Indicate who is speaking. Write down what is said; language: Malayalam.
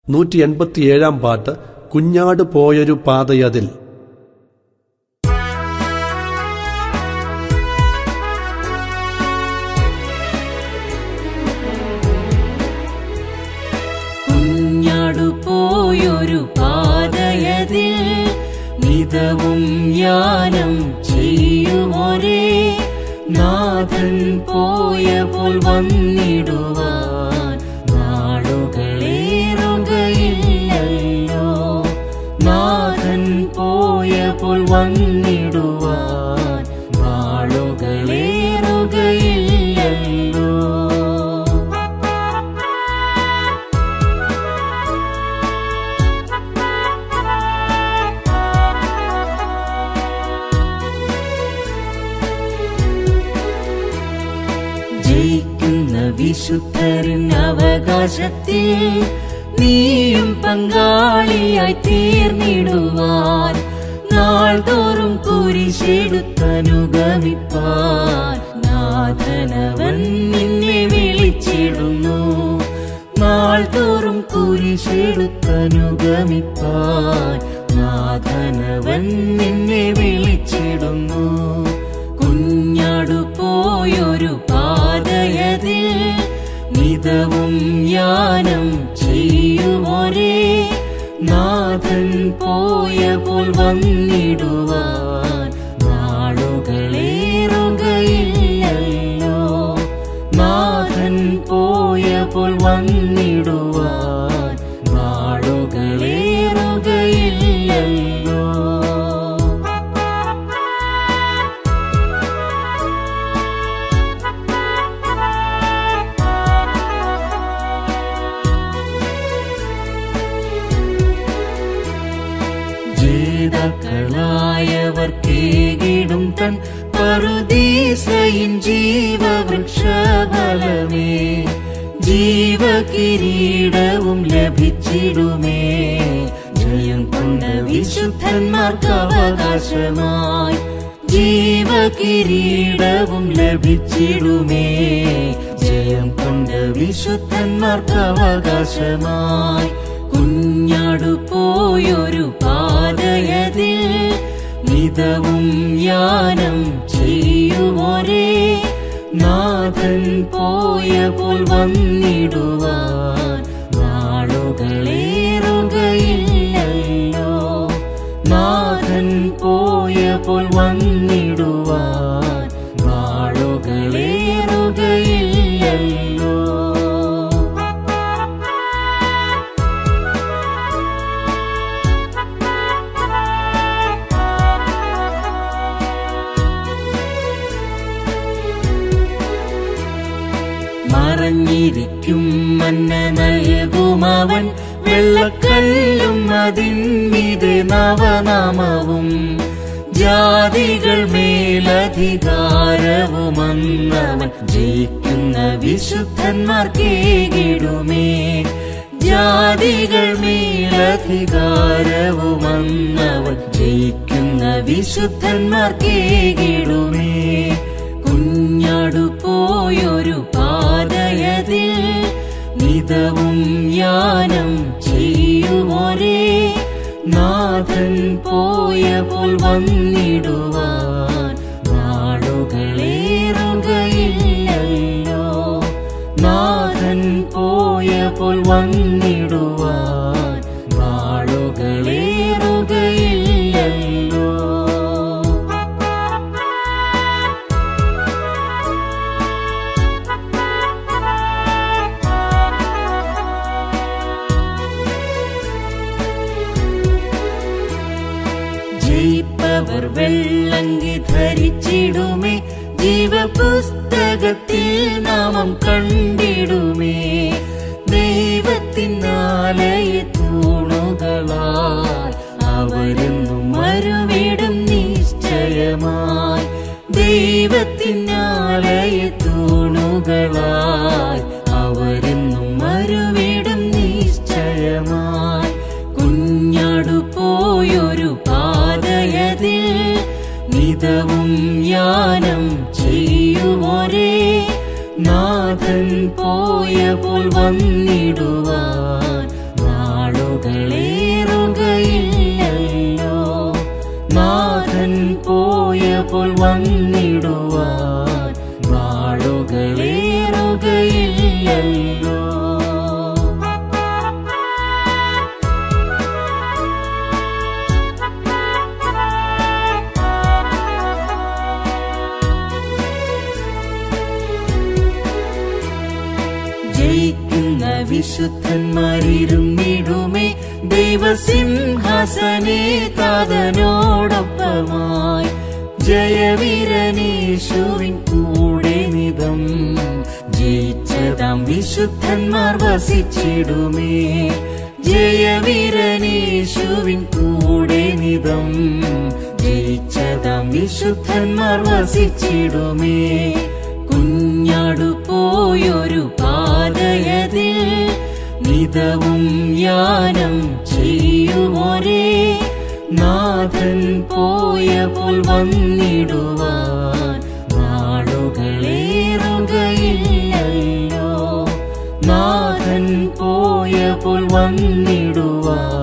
Speaker 1: നൂറ്റി എൺപത്തിയേഴാം പാട്ട് കുഞ്ഞാട് പോയൊരു പാതയതിൽ
Speaker 2: കുഞ്ഞാടു പോയൊരു പാതയതിൽ നിതവും യാനം ചെയ്യുമൊരേ നാഥൻ പോയപ്പോൾ വന്നിടുവാൻ നാളുകളേറുകയില്ലല്ലോ നാഥൻ പോയപ്പോൾ വന്നിടുവാൻ നാളുകളേറുകയില്ലല്ലോ ജയിക്കുന്ന വിശുദ്ധരിൻ അവകാശത്തിൽ നീയും പങ്കാളിയായി തീർന്നിടുവാൻ നാൾതോറും കുരിശെടുത്തനുഗമിപ്പാൻ നാഥനവൻ നിന്നെ വിളിച്ചിടുന്നു നാൾതോറും കുരിശെടുത്തനുഗമിപ്പാൻ നാഥനവൻ നിന്നെ വിളിച്ചിടുന്നു കുഞ്ഞാടു പോയൊരു പാതയതിൽ മിതവും യാനം ചെയ്യുമൊരേ നാഥൻ പോയപ്പോൾ വന്നിടുവാൻ നാളുകളേറുകയില്ലല്ലോ നാഥൻ പോയപ്പോൾ വന്നിടുവാൻ നാളുകളേറുകയില്ലല്ലോ ജേതാക്കളായവർക്കേകിടും തൻ പറുദീസയിൻ ജീവവൃക്ഷഫലമേ ജീവകിരീടവും ലഭിച്ചിടുമേ ജയം കൊണ്ട വിശുദ്ധന്മാർക്ക് അവകാശമായി ജീവകിരീടവും ലഭിച്ചിടുമേ ജയം കൊണ്ട വിശുദ്ധന്മാർക്ക് അവകാശമായി കുഞ്ഞാടു പോയൊരു പാതയതിൽ മിതവും യാനം ചെയ്യുമൊരേ നാഥൻ പോയപ്പോൾ വന്നിടുവാൻ നാളുകളേറുകയില്ലല്ലോ നാഥൻ പോയപ്പോൾ വന്നിടുവാൻ നാളുകളേറുകയില്ലല്ലോ മറഞ്ഞിരിക്കും മന്ന നൽകുമവൻ വെള്ളക്കല്ലും അതിന്മീത് നവനാമവും ജാതികൾ മേലധികാരവുമന്നവൻ ജയിക്കുന്ന വിശുദ്ധന്മാർക്കേകിടുമേ ജാതികൾ മേലധികാരവുമന്നവൻ ജയിക്കുന്ന വിശുദ്ധന്മാർക്കേകിടുമേ കുഞ്ഞാടു പോയൊരു പാതയതിൽ മിതവും യാനം ചെയ്യുമൊരേ നാഥൻ പോയപ്പോൾ വന്നിടുവാൻ നാളുകളേറുകയില്ലല്ലോ നാഥൻ പോയപ്പോൾ വന്നിടുവാൻ നാളുകളേറുകയില്ലല്ലോ ജയിപ്പവർ വെള്ളങ്കി ധരിച്ചിടുമേ ജീവപുസ്തകത്തിൽ നാമം കണ്ടിടുമേ ദൈവത്തിനാലയ തൂണുകളാൽ അവരെന്നും മരുവിടും നിശ്ചയമായി ദൈവത്തിനാലയ തൂണുകളാൽ അവരെന്നും മരുവിടും നിശ്ചയമായി കുഞ്ഞാടു പോയൊരു പാതയതിൽ മിതവും യാനം ചെയ്യുമൊരേ നാഥൻ പോയപ്പോൾ വന്നിടുവാൻ നാൾ വിശുദ്ധന്മാരിരുന്നിടുമേ ദൈവസിംഹാസനേ താതനോടൊപ്പമായി ജയവീരനീശുവിൻ കൂടെ നിതം ജയിച്ചതാം വിശുദ്ധന്മാർ വസിച്ചിടുമേ ജയവീരനീശുവിൻ കൂടെ നിതം ജയിച്ചതാം വിശുദ്ധന്മാർ വസിച്ചിടുമേ കുഞ്ഞാടു പോയൊരു പാതയതിൽ നിതവും യാനം ചെയ്യുമോരേ നാഥൻ പോയപ്പോൾ വന്നിടുവാൻ നാളുകളേറുകയില്ലല്ലോ നാഥൻ പോയപ്പോൾ വന്നിടുവാൻ